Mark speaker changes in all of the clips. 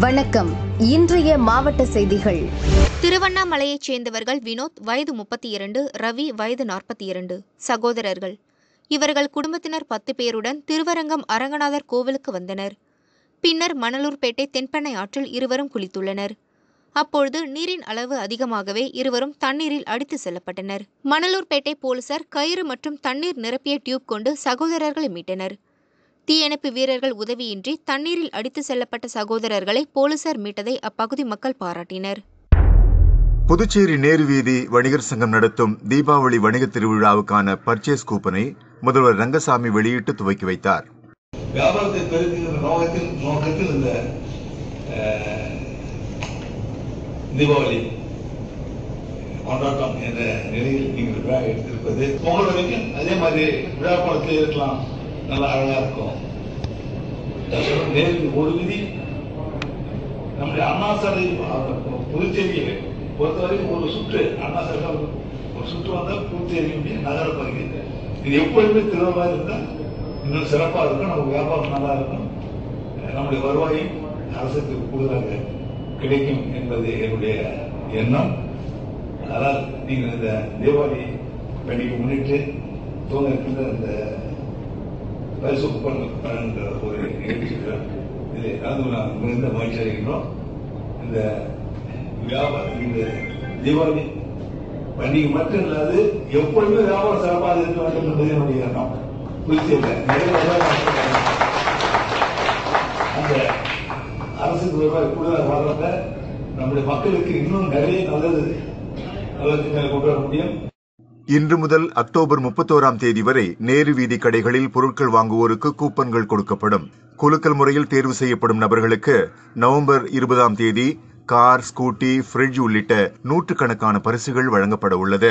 Speaker 1: வணக்கம் இன்றைய மாவட்ட செய்திகள்
Speaker 2: திருவண்ணாமலையைச் சேர்ந்தவர்கள் வினோத் வயது முப்பத்தி இரண்டு ரவி வயது நாற்பத்தி இரண்டு சகோதரர்கள் இவர்கள் குடும்பத்தினர் பத்து பேருடன் திருவரங்கம் அரங்கநாதர் கோவிலுக்கு வந்தனர் பின்னர் மணலூர்பேட்டை தென்பெண்ணை ஆற்றில் இருவரும் குளித்துள்ளனர் அப்பொழுது நீரின் அளவு அதிகமாகவே இருவரும் தண்ணீரில் அடித்து செல்லப்பட்டனர் மணலூர்பேட்டை போலீசார் கயிறு மற்றும் தண்ணீர் நிரப்பிய டியூப் கொண்டு சகோதரர்களை மீட்டனர் தீயணைப்பு வீரர்கள் உதவியின்றி தண்ணீரில் அடித்து செல்லப்பட்ட சகோதரர்களை போலீசார் மீட்டதை அப்பகுதி மக்கள் பாராட்டினர்
Speaker 3: புதுச்சேரி நேரு வீதி வணிகர் சங்கம் நடத்தும் தீபாவளி வணிக திருவிழாவுக்கான பர்ச்சேஸ் கூப்பனை முதல்வர் ரங்கசாமி வெளியிட்டு துவக்கி வைத்தார்
Speaker 4: வியாபாரத்தை பெருக்குகிற நோக்கத்தில் நோக்கத்தில் இந்த அஹ், தீபாவளி கொண்டாட்டம் என்ற நிலையில் நீங்கள் விழா எடுத்திருப்பது பொங்கல் வரைக்கும் அதே மாதிரி விழா படத்தில் இருக்கலாம் நல்லா அழகா இருக்கும் நேரில் ஒரு விதி நம்முடைய அண்ணா சாலை அஹ், புதுச்சேரியை பொறுத்தவரைக்கும் ஒரு சுற்று அண்ணா சாலை ஒரு சுற்று வந்தால் புதுச்சேரியுடைய நகர பகுதி இது எப்பொழுதுமே திருவிழா இருந்தால் இன்னும் சிறப்பாக இருக்கும் நம்ம வியாபாரம் நல்லா இருக்கும் அஹ், நம்முடைய வருவாயும் அரசுக்கு கூடுதலாக கிடைக்கும் என்பது என்னுடைய எண்ணம் அதனால் நீங்கள் இந்த தீபாவளி பண்டிகை முன்னிட்டு தோங்க இருக்கின்ற இந்த பரிசு பண்ணுற ஒரு நிகழ்ச்சிகள் இதில் கலந்து கொள்ள நாங்கள் மிகுந்த மகிழ்ச்சி அடைகின்றோம் இந்த வியாபாரம் இந்த தீபாவளி பண்டிகை மட்டும் இல்லாது எப்பொழுதுமே வியாபாரம் சிறப்பாக இருக்க வேண்டும் என்பது என்னுடைய எண்ணம் புதுச்சேரியில் நிறைய வியாபாரம் அந்த அரசுக்கு வருவாய் கூடுதலாக வர்றத நம்முடைய மக்களுக்கு இன்னும் நிறைய நல்லது நல்ல திட்டங்களை கொண்டு வர முடியும்
Speaker 3: இன்று முதல் அக்டோபர் முப்பத்தோராம் தேதி வரை நேரு வீதி கடைகளில் பொருட்கள் வாங்குவோருக்கு கூப்பன்கள் கொடுக்கப்படும் குலுக்கல் முறையில் தேர்வு செய்யப்படும் நபர்களுக்கு நவம்பர் இருபதாம் தேதி கார் ஸ்கூட்டி ஃப்ரிட்ஜ் உள்ளிட்ட நூற்றுக்கணக்கான பரிசுகள் வழங்கப்பட உள்ளது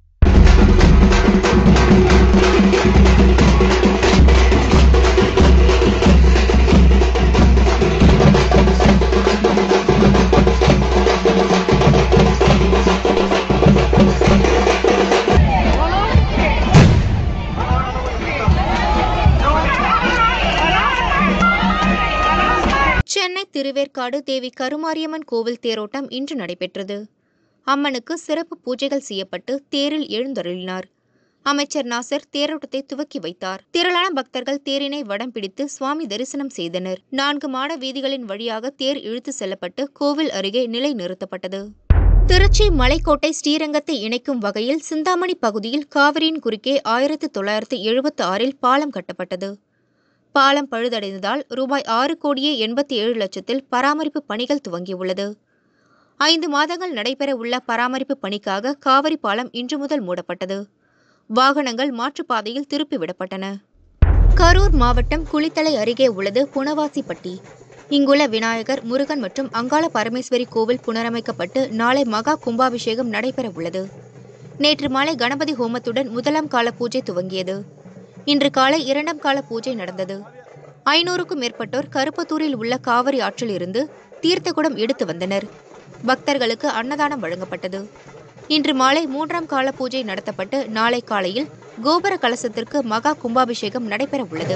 Speaker 2: சென்னை திருவேற்காடு தேவி கருமாரியம்மன் கோவில் தேரோட்டம் இன்று நடைபெற்றது அம்மனுக்கு சிறப்பு பூஜைகள் செய்யப்பட்டு தேரில் எழுந்தருளினார் அமைச்சர் நாசர் தேரோட்டத்தை துவக்கி வைத்தார் திரளான பக்தர்கள் தேரினை வடம் பிடித்து சுவாமி தரிசனம் செய்தனர் நான்கு மாட வீதிகளின் வழியாக தேர் இழுத்து செல்லப்பட்டு கோவில் அருகே நிலை நிறுத்தப்பட்டது திருச்சி மலைக்கோட்டை ஸ்ரீரங்கத்தை இணைக்கும் வகையில் சிந்தாமணி பகுதியில் காவிரியின் குறுக்கே ஆயிரத்து தொள்ளாயிரத்து எழுபத்தி ஆறில் பாலம் கட்டப்பட்டது பாலம் பழுதடைந்ததால் ரூபாய் ஆறு கோடியே எண்பத்தி ஏழு லட்சத்தில் பராமரிப்பு பணிகள் துவங்கியுள்ளது ஐந்து மாதங்கள் நடைபெற உள்ள பராமரிப்பு பணிக்காக காவிரி பாலம் இன்று முதல் மூடப்பட்டது வாகனங்கள் மாற்றுப்பாதையில் திருப்பிவிடப்பட்டன கரூர் மாவட்டம் குளித்தலை அருகே உள்ளது புனவாசிப்பட்டி இங்குள்ள விநாயகர் முருகன் மற்றும் அங்காள பரமேஸ்வரி கோவில் புனரமைக்கப்பட்டு நாளை மகா கும்பாபிஷேகம் நடைபெற உள்ளது நேற்று மாலை கணபதி ஹோமத்துடன் முதலாம் கால பூஜை துவங்கியது இன்று காலை இரண்டாம் கால பூஜை நடந்தது ஐநூறுக்கும் மேற்பட்டோர் கருப்பத்தூரில் உள்ள காவிரி ஆற்றில் இருந்து தீர்த்தகுடம் எடுத்து வந்தனர் பக்தர்களுக்கு அன்னதானம் வழங்கப்பட்டது இன்று மாலை மூன்றாம் கால பூஜை நடத்தப்பட்டு நாளை காலையில் கோபுர கலசத்திற்கு மகா கும்பாபிஷேகம் நடைபெற உள்ளது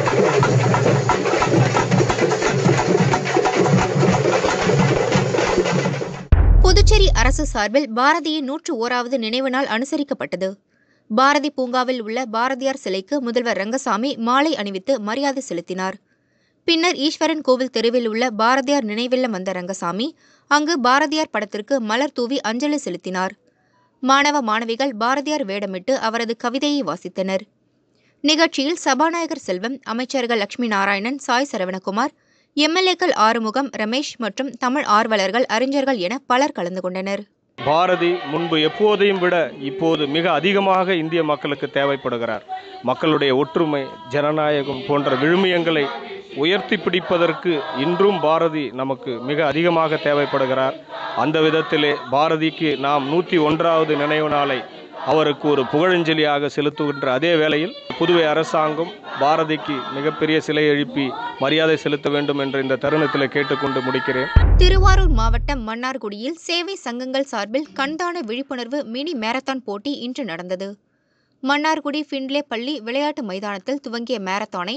Speaker 2: புதுச்சேரி அரசு சார்பில் பாரதியின் நூற்று ஓராவது நினைவு நாள் அனுசரிக்கப்பட்டது பாரதி பூங்காவில் உள்ள பாரதியார் சிலைக்கு முதல்வர் ரங்கசாமி மாலை அணிவித்து மரியாதை செலுத்தினார் பின்னர் ஈஸ்வரன் கோவில் தெருவில் உள்ள பாரதியார் நினைவில்லம் வந்த ரங்கசாமி அங்கு பாரதியார் படத்திற்கு மலர் தூவி அஞ்சலி செலுத்தினார் மாணவ மாணவிகள் பாரதியார் வேடமிட்டு அவரது கவிதையை வாசித்தனர் நிகழ்ச்சியில் சபாநாயகர் செல்வம் அமைச்சர்கள் லட்சுமி நாராயணன் சாய் சரவணகுமார் எம்எல்ஏக்கள் ஆறுமுகம் ரமேஷ் மற்றும் தமிழ் ஆர்வலர்கள் அறிஞர்கள் என பலர் கலந்து கொண்டனர்
Speaker 5: பாரதி முன்பு எப்போதையும் விட இப்போது மிக அதிகமாக இந்திய மக்களுக்கு தேவைப்படுகிறார் மக்களுடைய ஒற்றுமை ஜனநாயகம் போன்ற விழுமியங்களை உயர்த்தி பிடிப்பதற்கு இன்றும் பாரதி நமக்கு மிக அதிகமாக தேவைப்படுகிறார் அந்த விதத்திலே பாரதிக்கு நாம் நூற்றி ஒன்றாவது நினைவு நாளை அவருக்கு ஒரு புகழஞ்சலியாக செலுத்துகின்ற அதே வேளையில் புதுவை அரசாங்கம் பாரதிக்கு மிகப்பெரிய சிலை எழுப்பி மரியாதை செலுத்த வேண்டும் என்ற இந்த தருணத்தில் கேட்டுக்கொண்டு முடிக்கிறேன்
Speaker 2: திருவாரூர் மாவட்டம் மன்னார்குடியில் சேவை சங்கங்கள் சார்பில் கண்தான விழிப்புணர்வு மினி மாரத்தான் போட்டி இன்று நடந்தது மன்னார்குடி ஃபின்லே பள்ளி விளையாட்டு மைதானத்தில் துவங்கிய மாரத்தானை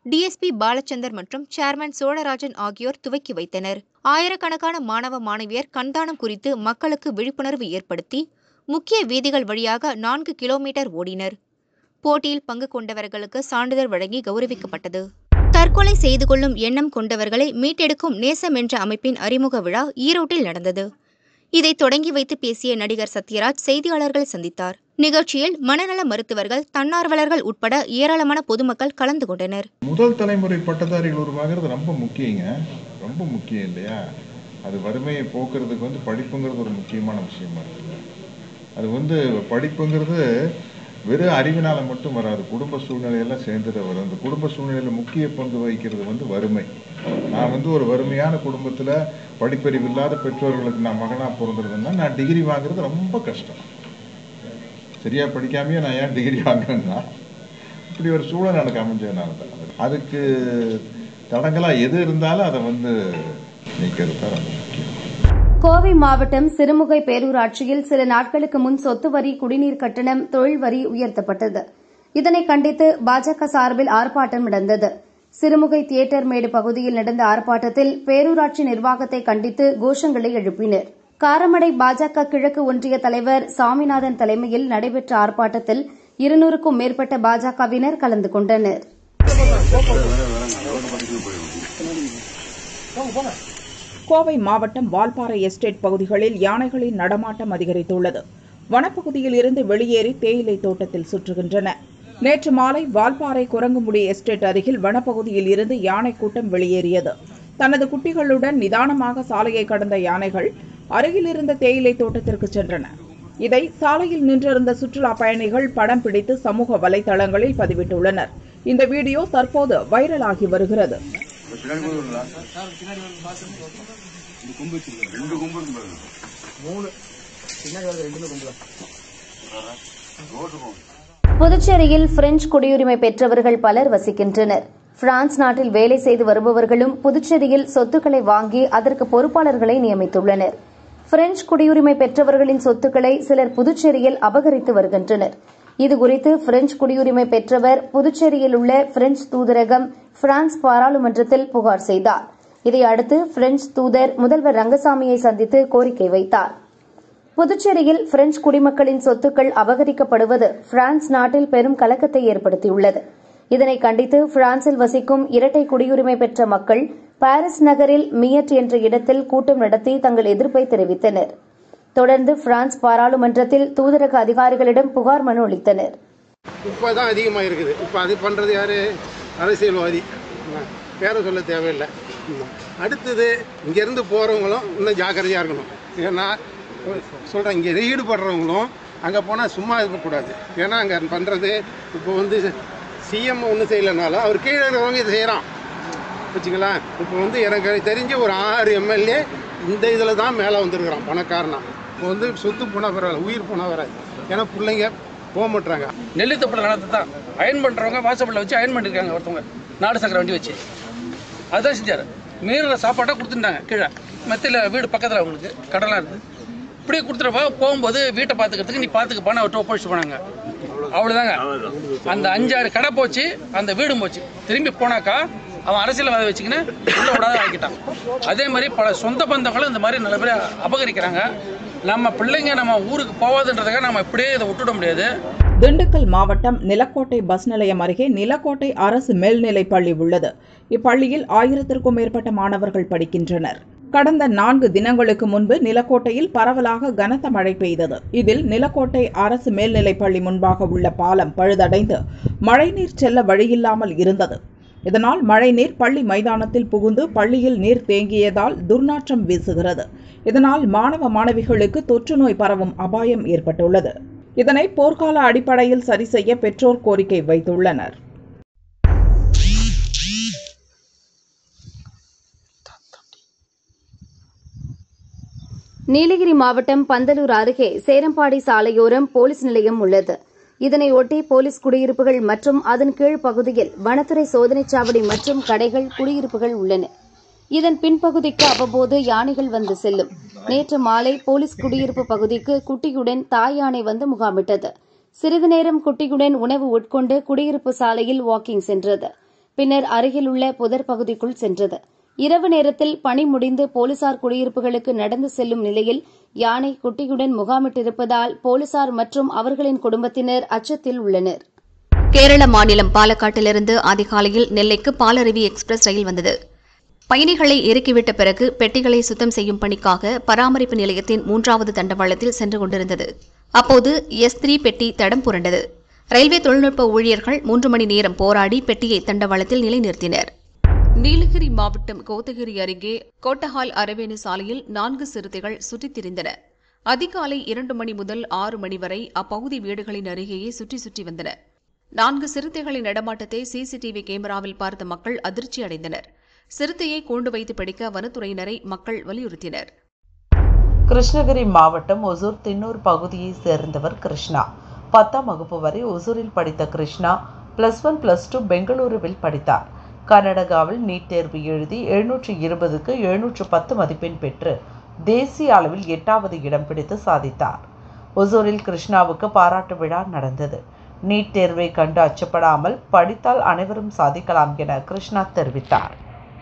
Speaker 2: டிஎஸ்பி பாலச்சந்தர் மற்றும் சேர்மன் சோழராஜன் ஆகியோர் துவக்கி வைத்தனர் ஆயிரக்கணக்கான மாணவ மாணவியர் கண்தானம் குறித்து மக்களுக்கு விழிப்புணர்வு ஏற்படுத்தி முக்கிய வீதிகள் வழியாக நான்கு கிலோமீட்டர் ஓடினர் போட்டியில் பங்கு கொண்டவர்களுக்கு சான்றிதழ் வழங்கி கௌரவிக்கப்பட்டது தற்கொலை செய்து கொள்ளும் எண்ணம் கொண்டவர்களை மீட்டெடுக்கும் நேசம் என்ற அமைப்பின் அறிமுக விழா ஈரோட்டில் நடந்தது இதை தொடங்கி வைத்து பேசிய நடிகர் சத்யராஜ் செய்தியாளர்களை சந்தித்தார் நிகழ்ச்சியில் மனநல மருத்துவர்கள் தன்னார்வலர்கள் உட்பட ஏராளமான பொதுமக்கள் கலந்து கொண்டனர்
Speaker 6: முதல் தலைமுறை பட்டதாரிகள் உருவாகிறது ரொம்ப முக்கியங்க ரொம்ப முக்கியம் இல்லையா அது வறுமையை போக்குறதுக்கு வந்து படிப்புங்கிறது ஒரு முக்கியமான விஷயமா இருக்குது அது வந்து படிப்புங்கிறது வெறும் அறிவினால மட்டும் வராது குடும்ப சூழ்நிலையெல்லாம் சேர்ந்து தான் வரும் அந்த குடும்ப சூழ்நிலையில முக்கிய பங்கு வகிக்கிறது வந்து வறுமை நான் வந்து ஒரு வறுமையான குடும்பத்துல படிப்பறிவு இல்லாத பெற்றோர்களுக்கு நான் மகனா பிறந்திருந்தேன்னா நான் டிகிரி வாங்குறது ரொம்ப கஷ்டம் சரியா படிக்காமயே நான் ஏன் டிகிரி வாங்குறேன்னா இப்படி ஒரு சூழல் எனக்கு அமைஞ்சதுனால தான் அதுக்கு தடங்களா எது இருந்தாலும் அதை வந்து நீக்கிறது தான் ரொம்ப முக்கியம்
Speaker 1: கோவை மாவட்டம் சிறுமுகை பேரூராட்சியில் சில நாட்களுக்கு முன் சொத்து வரி குடிநீர் கட்டணம் தொழில் வரி உயர்த்தப்பட்டது இதனை கண்டித்து பாஜக சார்பில் ஆர்ப்பாட்டம் நடந்தது சிறுமுகை தியேட்டர் மேடு பகுதியில் நடந்த ஆர்ப்பாட்டத்தில் பேரூராட்சி நிர்வாகத்தை கண்டித்து கோஷங்களை எழுப்பினர் காரமடை பாஜக கிழக்கு ஒன்றிய தலைவர் சாமிநாதன் தலைமையில் நடைபெற்ற ஆர்ப்பாட்டத்தில் இருநூறுக்கும் மேற்பட்ட பாஜகவினர் கலந்து கொண்டனர்
Speaker 7: கோவை மாவட்டம் வால்பாறை எஸ்டேட் பகுதிகளில் யானைகளின் நடமாட்டம் அதிகரித்துள்ளது வனப்பகுதியில் இருந்து வெளியேறி தேயிலை தோட்டத்தில் சுற்றுகின்றன நேற்று மாலை வால்பாறை குரங்குமுடி எஸ்டேட் அருகில் வனப்பகுதியில் இருந்து யானை கூட்டம் வெளியேறியது தனது குட்டிகளுடன் நிதானமாக சாலையை கடந்த யானைகள் அருகில் இருந்த தேயிலை தோட்டத்திற்கு சென்றன இதை சாலையில் நின்றிருந்த சுற்றுலா பயணிகள் படம் பிடித்து சமூக வலைதளங்களில் பதிவிட்டுள்ளனர் இந்த வீடியோ தற்போது வைரலாகி வருகிறது
Speaker 1: புதுச்சேரியில் பிரெஞ்சு குடியுரிமை பெற்றவர்கள் பலர் வசிக்கின்றனர் பிரான்ஸ் நாட்டில் வேலை செய்து வருபவர்களும் புதுச்சேரியில் சொத்துக்களை வாங்கி அதற்கு பொறுப்பாளர்களை நியமித்துள்ளனர் பிரெஞ்சு குடியுரிமை பெற்றவர்களின் சொத்துக்களை சிலர் புதுச்சேரியில் அபகரித்து வருகின்றனர் இதுகுறித்து பிரெஞ்சு குடியுரிமை பெற்றவர் புதுச்சேரியில் உள்ள பிரெஞ்சு தூதரகம் பிரான்ஸ் பாராளுமன்றத்தில் புகார் செய்தார் இதையடுத்து பிரெஞ்சு தூதர் முதல்வர் ரங்கசாமியை சந்தித்து கோரிக்கை வைத்தார் புதுச்சேரியில் பிரெஞ்சு குடிமக்களின் சொத்துக்கள் அபகரிக்கப்படுவது பிரான்ஸ் நாட்டில் பெரும் கலக்கத்தை ஏற்படுத்தியுள்ளது இதனை கண்டித்து பிரான்சில் வசிக்கும் இரட்டை குடியுரிமை பெற்ற மக்கள் பாரிஸ் நகரில் மியட் என்ற இடத்தில் கூட்டம் நடத்தி தங்கள் எதிர்ப்பை தெரிவித்தனர் தொடர்ந்து பிரான்ஸ் பாராளுமன்றத்தில் தூதரக அதிகாரிகளிடம் புகார் மனு அளித்தனர்
Speaker 8: இப்போ தான் அதிகமாக இருக்குது இப்போ அது பண்ணுறது யார் அரசியல்வாதி என்ன, பேரை சொல்ல தேவையில்லை என்ன. அடுத்தது இங்கேருந்து போகிறவங்களும் இன்னும் ஜாக்கிரதையாக இருக்கணும் ஏன்னா சொல்கிறேன் இங்கே ஈடுபடுறவங்களும் அங்கே போனால் சும்மா இருக்கக்கூடாது ஏன்னா அங்கே பண்ணுறது இப்போ வந்து சிஎம் ஒன்றும் செய்யலைனாலும் அவர் கீழே இருக்கிறவங்க இதை செய்கிறான் வச்சுங்களேன் இப்போ வந்து எனக்கு தெரிஞ்ச ஒரு ஆறு எம்எல்ஏ இந்த இதில் தான் மேலே வந்திருக்கிறான் பணக்காரனா இப்போ வந்து சொத்து போனால் பரவாயில்ல உயிர் போனால் வராது ஏன்னா பிள்ளைங்க போக மாட்டாங்க
Speaker 9: நெல்லு தப்பில் நடந்து தான் அயன் பண்ணுறவங்க வாசப்படில் வச்சு அயன் பண்ணியிருக்காங்க ஒருத்தவங்க நாடு சக்கர வண்டி வச்சு அதுதான் செஞ்சார் மீறுற சாப்பாட்டாக கொடுத்துட்டாங்க கீழே மெத்தையில் வீடு பக்கத்தில் அவங்களுக்கு கடலாம் இருக்குது இப்படியே கொடுத்துறப்ப போகும்போது வீட்டை பார்த்துக்கிறதுக்கு நீ பார்த்துக்கப்பான்னு அவர்கிட்ட ஒப்படைச்சு போனாங்க அவ்வளோதாங்க அந்த அஞ்சாறு கடை போச்சு அந்த வீடும் போச்சு திரும்பி போனாக்கா அவன் அரசியல்வாதி வச்சுக்கின்னு உள்ள விடாத ஆக்கிட்டான் அதே மாதிரி பல சொந்த பந்தங்களும் இந்த மாதிரி நல்ல பேர் அபகரிக்கிறாங்க நம்ம பிள்ளைங்க நம்ம ஊருக்கு போவாதுன்றதுக்காக நம்ம இப்படியே இதை விட்டுட முடியாது
Speaker 7: திண்டுக்கல் மாவட்டம் நிலக்கோட்டை பஸ் நிலையம் அருகே நிலக்கோட்டை அரசு மேல்நிலைப் பள்ளி உள்ளது இப்பள்ளியில் ஆயிரத்திற்கும் மேற்பட்ட மாணவர்கள் படிக்கின்றனர் கடந்த நான்கு தினங்களுக்கு முன்பு நிலக்கோட்டையில் பரவலாக கனத்த மழை பெய்தது இதில் நிலக்கோட்டை அரசு மேல்நிலைப் பள்ளி முன்பாக உள்ள பாலம் பழுதடைந்து மழைநீர் செல்ல வழியில்லாமல் இருந்தது இதனால் மழைநீர் பள்ளி மைதானத்தில் புகுந்து பள்ளியில் நீர் தேங்கியதால் துர்நாற்றம் வீசுகிறது இதனால் மாணவ மாணவிகளுக்கு தொற்று நோய் பரவும் அபாயம் ஏற்பட்டுள்ளது இதனை போர்க்கால அடிப்படையில் சரி செய்ய பெற்றோர் கோரிக்கை வைத்துள்ளனர்
Speaker 1: நீலகிரி மாவட்டம் பந்தலூர் அருகே சேரம்பாடி சாலையோரம் போலீஸ் நிலையம் உள்ளது இதனை ஒட்டி போலீஸ் குடியிருப்புகள் மற்றும் அதன் கீழ் பகுதியில் வனத்துறை சோதனைச் சாவடி மற்றும் கடைகள் குடியிருப்புகள் உள்ளன இதன் பின்பகுதிக்கு அவ்வப்போது யானைகள் வந்து செல்லும் நேற்று மாலை போலீஸ் குடியிருப்பு பகுதிக்கு குட்டியுடன் தாய் யானை வந்து முகாமிட்டது சிறிது நேரம் குட்டியுடன் உணவு உட்கொண்டு குடியிருப்பு சாலையில் வாக்கிங் சென்றது பின்னர் அருகிலுள்ள புதர் பகுதிக்குள் சென்றது இரவு நேரத்தில் பணி முடிந்து போலீசார் குடியிருப்புகளுக்கு நடந்து செல்லும் நிலையில் யானை குட்டியுடன் முகாமிட்டிருப்பதால் போலீசார் மற்றும் அவர்களின் குடும்பத்தினர் அச்சத்தில் உள்ளனர்
Speaker 2: கேரள மாநிலம் பாலக்காட்டிலிருந்து அதிகாலையில் நெல்லைக்கு பாலருவி எக்ஸ்பிரஸ் ரயில் வந்தது பயணிகளை இறக்கிவிட்ட பிறகு பெட்டிகளை சுத்தம் செய்யும் பணிக்காக பராமரிப்பு நிலையத்தின் மூன்றாவது தண்டவாளத்தில் சென்று கொண்டிருந்தது அப்போது எஸ் த்ரீ பெட்டி தடம் புரண்டது ரயில்வே தொழில்நுட்ப ஊழியர்கள் மூன்று மணி நேரம் போராடி பெட்டியை தண்டவாளத்தில் நிலைநிறுத்தினர் நீலகிரி மாவட்டம் கோத்தகிரி அருகே கோட்டஹால் அரவேணு சாலையில் நான்கு சிறுத்தைகள் சுற்றித் திரிந்தன அதிகாலை இரண்டு மணி முதல் ஆறு மணி வரை அப்பகுதி வீடுகளின் அருகேயே சுற்றி சுற்றி வந்தன நான்கு சிறுத்தைகளின் நடமாட்டத்தை சிசிடிவி கேமராவில் பார்த்த மக்கள் அதிர்ச்சி அடைந்தனர் சிறுத்தையை கூண்டு வைத்து பிடிக்க வனத்துறையினரை மக்கள் வலியுறுத்தினர்
Speaker 10: கிருஷ்ணகிரி மாவட்டம் ஒசூர் தின்னூர் பகுதியைச் சேர்ந்தவர் கிருஷ்ணா பத்தாம் வகுப்பு வரை ஒசூரில் படித்த Krishna plus one plus two பெங்களூருவில் படித்தார் கர்நாடகாவில் நீட் தேர்வு எழுதி எழுநூற்று இருபதுக்கு எழுநூற்று பத்து மதிப்பெண் பெற்று தேசிய அளவில் எட்டாவது இடம் பிடித்து சாதித்தார் ஒசூரில் கிருஷ்ணாவுக்கு பாராட்டு விழா நடந்தது நீட் தேர்வை கண்டு அச்சப்படாமல் படித்தால் அனைவரும் சாதிக்கலாம் என கிருஷ்ணா தெரிவித்தார்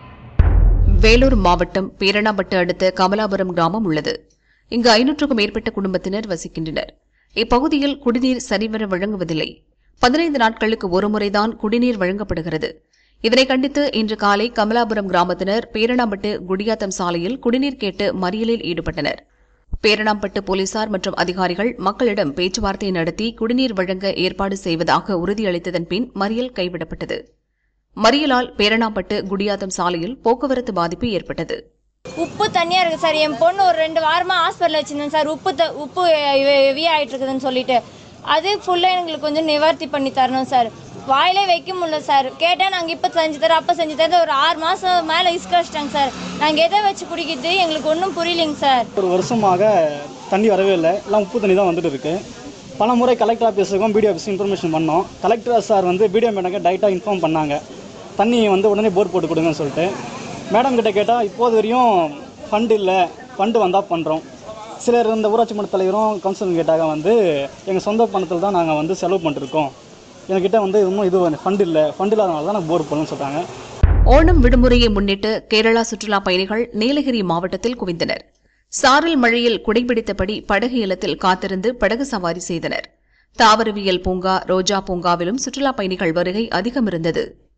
Speaker 2: வேலூர் மாவட்டம் பேரணாம்பட்டு அடுத்த கமலாபுரம் கிராமம் உள்ளது இங்கு ஐநூற்றுக்கும் மேற்பட்ட குடும்பத்தினர் வசிக்கின்றனர் இப்பகுதியில் குடிநீர் சரிவர வழங்குவதில்லை பதினைந்து நாட்களுக்கு ஒருமுறைதான் குடிநீர் வழங்கப்படுகிறது இதனை கண்டித்து இன்று காலை கமலாபுரம் கிராமத்தினர் பேரணாம்பட்டு குடியாத்தம் சாலையில் குடிநீர் கேட்டு மறியலில் ஈடுபட்டனர் பேரணாம்பட்டு போலீசார் மற்றும் அதிகாரிகள் மக்களிடம் பேச்சுவார்த்தை நடத்தி குடிநீர் வழங்க ஏற்பாடு செய்வதாக உறுதியளித்ததன் பின் மறியல் கைவிடப்பட்டது மறியலால் பேரணாம்பட்டு குடியாத்தம் சாலையில் போக்குவரத்து பாதிப்பு ஏற்பட்டது
Speaker 11: உப்பு தண்ணியா இருக்கு சார் என் பொண்ணு ஒரு ரெண்டு வாரமா ஹாஸ்பிட்டல் வச்சிருந்தேன் சார் உப்பு த- உப்பு ஹெவி ஆயிட்டு இருக்குதுன்னு சொல்லிட்டு அது ஃபுல்லா எங்களுக்கு கொஞ்சம் நிவர்த்தி பண்ணி தரணும் சார் வாயிலே வைக்க முடியல சார் கேட்டா நாங்க இப்ப செஞ்சு தரோம் அப்ப செஞ்சு தரோம் ஒரு ஆறு மாசம் மேல இஸ்க வச்சிட்டாங்க சார் நாங்க எதை வச்சு குடிக்கிறது எங்களுக்கு ஒன்றும் புரியலைங்க சார்
Speaker 12: ஒரு வருஷமாக தண்ணி வரவே இல்லை எல்லாம் உப்பு தண்ணி தான் வந்துட்டு இருக்கு பல முறை கலெக்டர் ஆஃபீஸுக்கும் பிடிஓ ஆஃபீஸுக்கும் இன்ஃபர்மேஷன் பண்ணோம் கலெக்டர் சார் வந்து பிடிஓ மேடம்க்கு டைரெக்டாக இன்ஃபார்ம் பண்ணாங்க தண்ணி வந்து உடனே போர் போட்டு கொடுங்கன்னு சொல்லிட்டு மேடம் கிட்ட கேட்டால் இப்போது வரையும் ஃபண்டு இல்லை ஃபண்டு வந்தால் பண்ணுறோம் சிலர் இந்த ஊராட்சி மன்ற தலைவரும் கவுன்சிலரும் கேட்டாங்க வந்து எங்கள் சொந்த பணத்தில் தான் நாங்கள் வந்து செலவு பண்ணிருக்கோம் எங்ககிட்ட வந்து இன்னும் இது ஃபண்டு இல்லை ஃபண்டு இல்லாதனால தான் நாங்கள் போர் போடணும்னு சொல்கிறாங்க
Speaker 2: ஓணம் விடுமுறையை முன்னிட்டு கேரளா சுற்றுலா பயணிகள் நீலகிரி மாவட்டத்தில் குவிந்தனர் சாரல் மழையில் குடைபிடித்தபடி படகு இல்லத்தில் காத்திருந்து படகு சவாரி செய்தனர் தாவரவியல் பூங்கா ரோஜா பூங்காவிலும் சுற்றுலா பயணிகள் வருகை அதிகம் இருந்தது